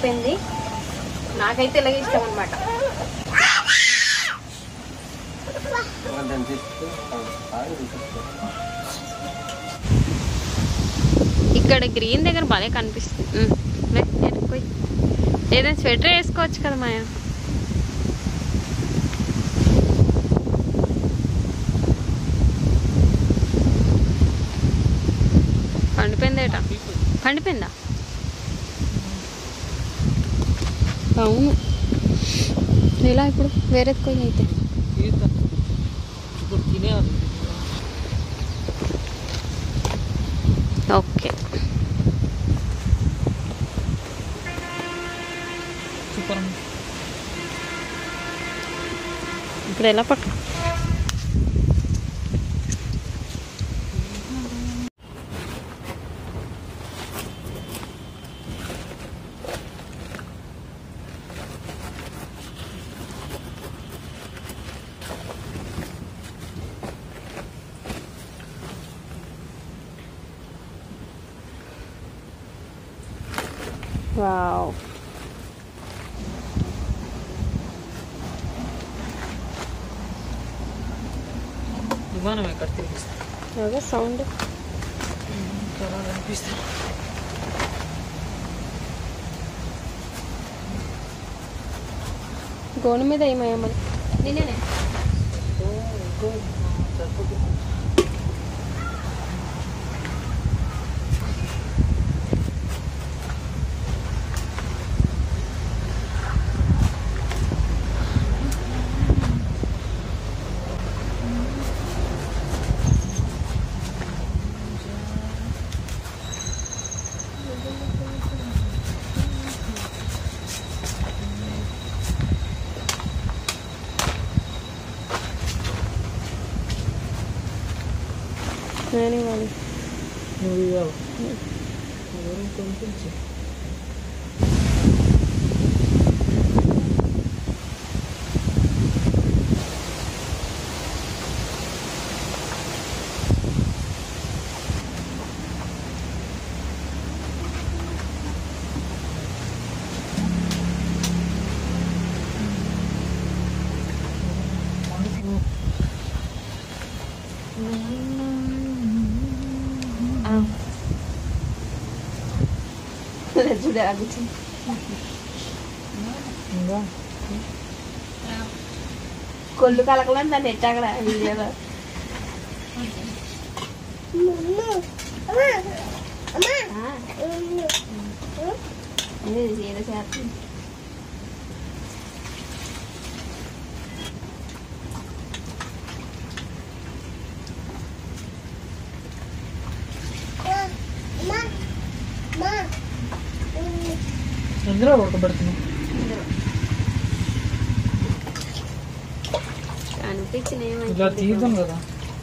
అయిపోయింది నాకైతే ఇలాగే ఇష్టం అనమాట ఇక్కడ గ్రీన్ దగ్గర భలే కనిపిస్తుంది ఉమ్, లే, ఎత్తుకోయ్. ఏదైనా స్వెటర్ వేసుకోవచ్చు కదా మాయా పండిపోయిందేట పండిపోయిందా అవును ఎలా ఇప్పుడు వేరే కొయ్యి అయితే ఇప్పుడు తినేయాలి ఓకే సూపర్ ఇప్పుడు ఎలా పట్టు వావ్ విమానం ఎక్కడ తిరిగిస్తుంది అదే సౌండ్ చాలా అనిపిస్తుంది గోను మీద ఏమయ్యా మరి నిన్నే నేను ఇవ్వాలి నువ్వు ఇవ్వాలి ఎవరు పంపించి చూడ ఆగుచి ఇంకా కొల్లు కలకలని దాన్ని ఎట్టాకడ వీడియోలో ఆ. అదే ఏదో చేస్తుంది ఎందులో ఉడకబెడుతున్నావు అనిపించినాయి ఇలా తీద్దాం కదా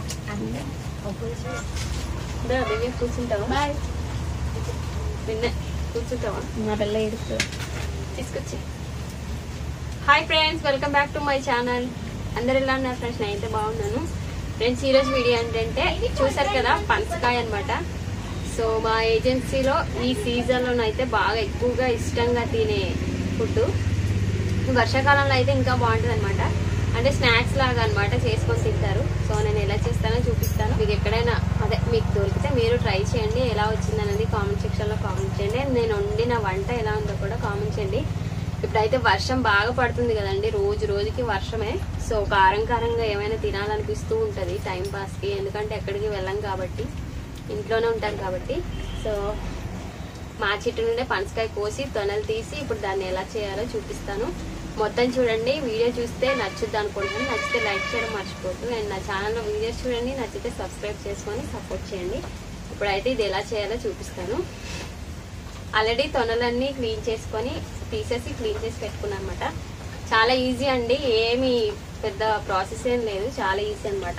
దివ్య కూర్చుంటావా బాయ్ నిన్న కూర్చుంటావా నా పిల్ల ఏడుస్తుంది తీసుకొచ్చి hi friends welcome back to my channel అందరు ఎలా ఉన్నారు ఫ్రెండ్స్ నేనైతే బాగున్నాను ఫ్రెండ్స్ ఈరోజు వీడియో ఏంటంటే చూసారు కదా పనసకాయ అన్నమాట సో మా ఏజెన్సీలో ఈ సీజన్లో అయితే బాగా ఎక్కువగా ఇష్టంగా తినే ఫుడ్ వర్షాకాలంలో అయితే ఇంకా బాగుంటుంది అనమాట అంటే స్నాక్స్ లాగా అన్నమాట చేసుకొని తింటారు సో నేను ఎలా చేస్తానో చూపిస్తాను మీకు ఎక్కడైనా అదే మీకు దొరికితే మీరు ట్రై చేయండి ఎలా వచ్చింది అనేది కామెంట్ సెక్షన్లో కామెంట్ చేయండి నేను వండిన వంట ఎలా ఉందో కూడా కామెంట్ చేయండి ఇప్పుడైతే వర్షం బాగా పడుతుంది కదండి రోజు రోజుకి వర్షమే సో కారం కారంగా ఏమైనా తినాలనిపిస్తూ ఉంటుంది టైం పాస్కి ఎందుకంటే ఎక్కడికి వెళ్ళం కాబట్టి ఇంట్లోనే ఉంటాం కాబట్టి సో మా చెట్టు నుండే పనసకాయ కోసి తొనలు తీసి ఇప్పుడు దాన్ని ఎలా చేయాలో చూపిస్తాను మొత్తం చూడండి వీడియో చూస్తే నచ్చుద్ది అనుకుంటున్నాను నచ్చితే లైక్ చేయడం మర్చిపోద్దు అండ్ నా ఛానల్లో వీడియోస్ చూడండి నచ్చితే సబ్స్క్రైబ్ చేసుకొని సపోర్ట్ చేయండి ఇప్పుడైతే ఇది ఎలా చేయాలో చూపిస్తాను ఆల్రెడీ తొనలన్నీ క్లీన్ చేసుకొని తీసేసి క్లీన్ చేసి పెట్టుకున్నాను అనమాట చాలా ఈజీ అండి ఏమి పెద్ద ప్రాసెస్ ఏం లేదు చాలా ఈజీ అనమాట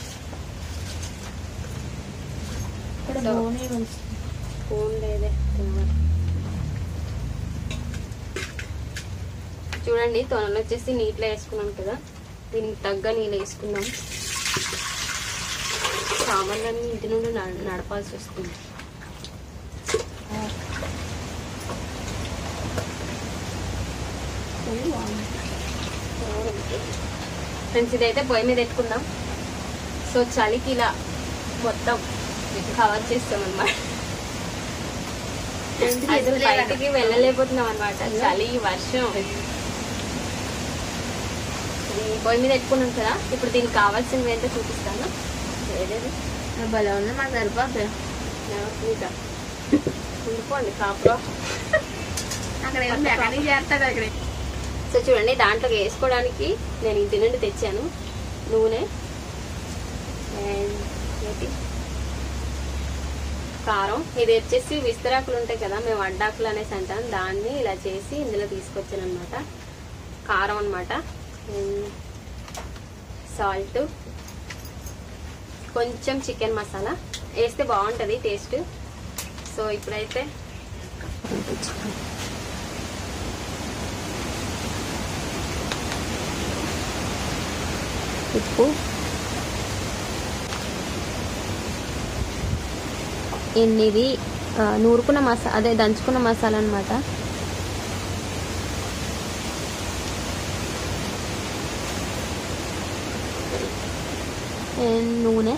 ఇక్కడ సో- బోనే కలుస్తుంది. ఫోన్ లేదే చూడండి తొనలు వచ్చేసి నీటిలో వేసుకున్నాం కదా దీనికి తగ్గ నీళ్ళు వేసుకుందాం సామాన్లన్నీ ఇంటి నుండి నడ- నడపాల్సి వస్తుంది ఫ్రెండ్స్ ఇదైతే పొయ్యి మీద పెట్టుకుందాం సో చలికి ఇలా మొత్తం కవర్ చేస్తాం అనమాట అసలు బయటికి వెళ్ళలేకపోతున్నాం అనమాట చలి వర్షం ఇది పొయ్యి మీద పెట్టుకున్నాం కదా ఇప్పుడు దీనికి కావాల్సినవి ఏంటో చూపిస్తాను ఏదేది భలే ఉంది మాకు సరిపోతుంది ఇంకా ఉండిపోండి కాపురం అక్కడ ఏమో మెకానిక్ చేస్తాడు అక్కడ సో చూడండి దాంట్లోకి వేసుకోవడానికి నేను ఇంటి నుండి తెచ్చాను నూనె అండ్ ఏంటి కారం ఇది వచ్చేసి విస్తరాకులు ఉంటాయి కదా మేము అడ్డాకులు అనేసి అంటాం దాన్ని ఇలా చేసి ఇందులో తీసుకొచ్చాను అనమాట కారం అనమాట సాల్ట్ కొంచెం చికెన్ మసాలా వేస్తే బాగుంటుంది టేస్ట్ సో ఇప్పుడైతే ఉప్పు ఎనిమిది ఆ, నూరుకున్న మసా అదే దంచుకున్న మసాలా అనమాట నూనె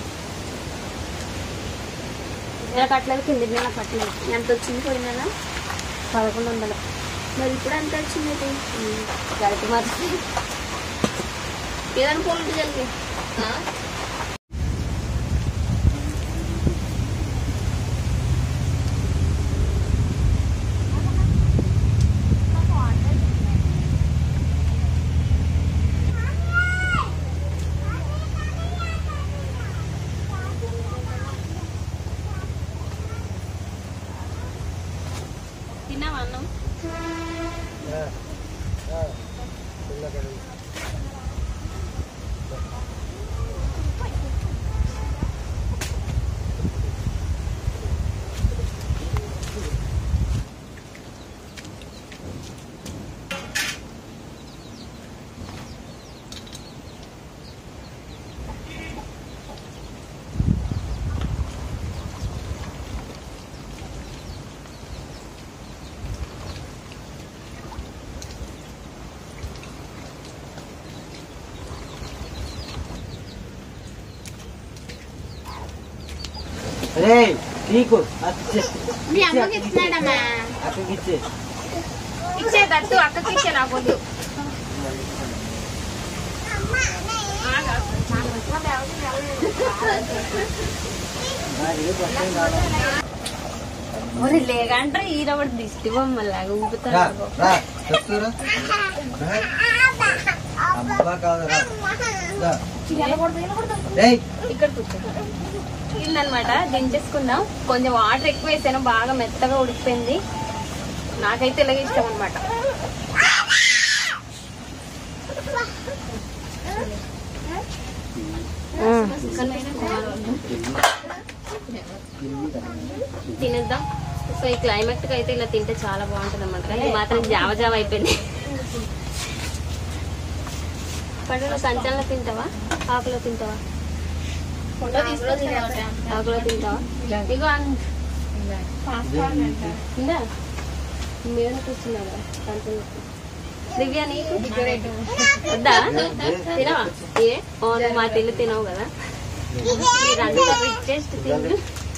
ఇలా కట్టలేదు కింది నెల కట్టలేదు ఎంత వచ్చింది పోయినా పదకొండు వందలు మరి ఇప్పుడు ఎంత వచ్చింది ఇది? గరిటి మార్చి ఏదైనా పోలికి జరిగి తిన్నావా అన్నం రే నీకు అచ్చే మీ అమ్మకి ఇస్తున్నాడమ్మా అక్కడికి ఇచ్చే ఇచ్చే తట్టు అక్కకి ఇచ్చే నాకు వద్దు మరి లేకంటే ఈరొకటి దిష్టి బొమ్మలాగా రా ఊపుతారు రా చెప్తురా అబ్బా కాదురా రా. రేయ్ ఇక్కడ కూర్చో ఇదన్నమాట దించేసుకుందాం కొంచెం వాటర్ ఎక్కువ వేసాను బాగా మెత్తగా ఉడికిపోయింది నాకైతే ఇలాగే ఇష్టం అనమాట తినేద్దాం సో ఈ క్లైమేట్ కి అయితే ఇలా తింటే చాలా బాగుంటుంది అనమాట ఇది మాత్రం జావ జావ అయిపోయింది పండుగ సంచలన తింటావా ఆకులో తింటావా ఆకులో తింటావా ఇగో అన్- ఉందా మీద కూర్చున్నాడు కంచెలో. దివ్య నీకు వద్దా తినవా ఏ ఓ, నువ్వు మా తెల్లు తినవు కదా మీరంతా రిక్వెస్ట్ తిండు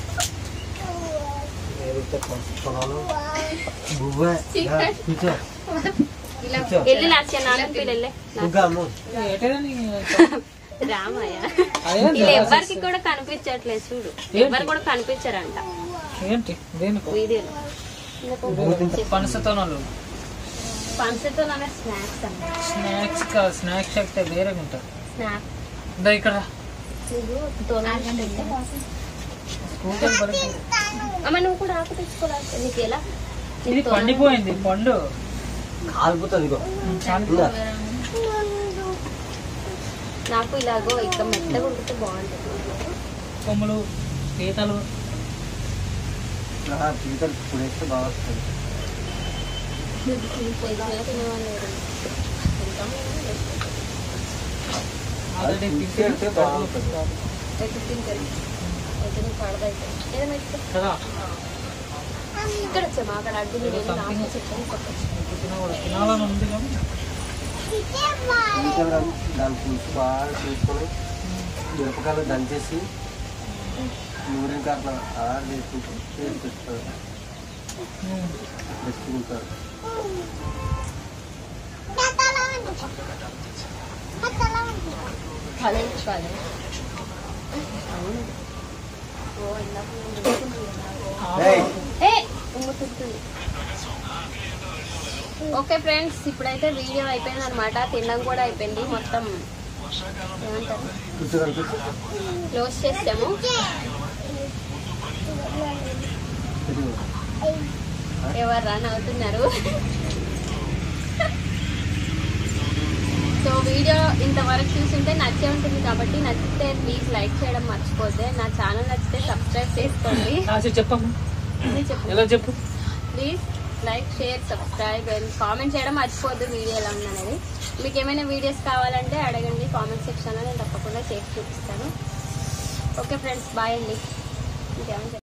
బువ్వ రా, కూర్చో కూర్చో వెళ్ళి లాస్ట్ నాన్న పిల్లలే ఉగ్గాము ఏటని రామయ్య అదే వీళ్ళు ఎవ్వరికి కూడా కనిపించట్లేదు చూడు ఎవ్వరు కూడా కనిపించారంట ఏంటి దేనికి వీడియోలో పనసతోనాలు పంచతో స్నాక్స్ అంట స్నాక్స్ కా స్నాక్స్ అయితే వేరే ఉంటాయి స్నాక్ ఇందా ఇక్కడ తోనాలు స్కూటర్ పడి అమ్మ నువ్వు కూడా ఆకు తెచ్చుకోవాలి నీకు ఎలా ఇది పండిపోయింది పండు కాలిపోతుంది ఇగో చాలా ఇందా. నాకు ఇలాగో ఇక్కడ మెత్తగా ఉడికితే బాగుంటుంది కొమ్ములు పీతలు రా, పీతలు ఇప్పుడు వేస్తే బాగా వస్తుంది ఆల్రెడీ అది తింటే బాగుంటుంది. కదా ఇక్కడ వచ్చామా అక్కడ అడ్డు మీరు ఏదో నాకు చెప్పండి చెప్పచ్చు తిన్నా కూడా తినాలని ఉంది కానీ ఇంకెవరు దాని పులుసు బాగా తీసుకొని మిరపకాయలు దంచేసి నూనెకి అట్లా ఆడ చేసుకుంటాం చేసి పెడతారు ఉమ్. తెచ్చుకుంటారు కాలేజ్ కాలేజ్ అవును ఓ ఇందాక నేను అనుకున్నాను. ఏయ్, ఏ ఉమ్ముతుంది ఓకే ఫ్రెండ్స్ ఇప్పుడైతే వీడియో అయిపోయింది అనమాట తినడం కూడా అయిపోయింది మొత్తం ఏమంటారు పులుసు కలిపి క్లోజ్ చేసాము ఇది ఎవరు రన్ అవుతున్నారు సో వీడియో ఇంతవరకు చూస్తుంటే నచ్చే ఉంటుంది కాబట్టి నచ్చితే ప్లీజ్ లైక్ చేయడం మర్చిపోతే నా ఛానల్ నచ్చితే సబ్స్క్రైబ్ చేసుకోండి రాసి చెప్పమ్మా ఇది చెప్పు ఎలా చెప్పు please like share subscribe and comment చేయడం మర్చిపోద్దు వీడియో ఎలా ఉందనేది మీకు ఏమైనా వీడియోస్ కావాలంటే అడగండి కామెంట్ సెక్షన్లో నేను తప్పకుండా చేసి చూపిస్తాను ఓకే ఫ్రెండ్స్ బాయ్ అండి ఇంకేమైనా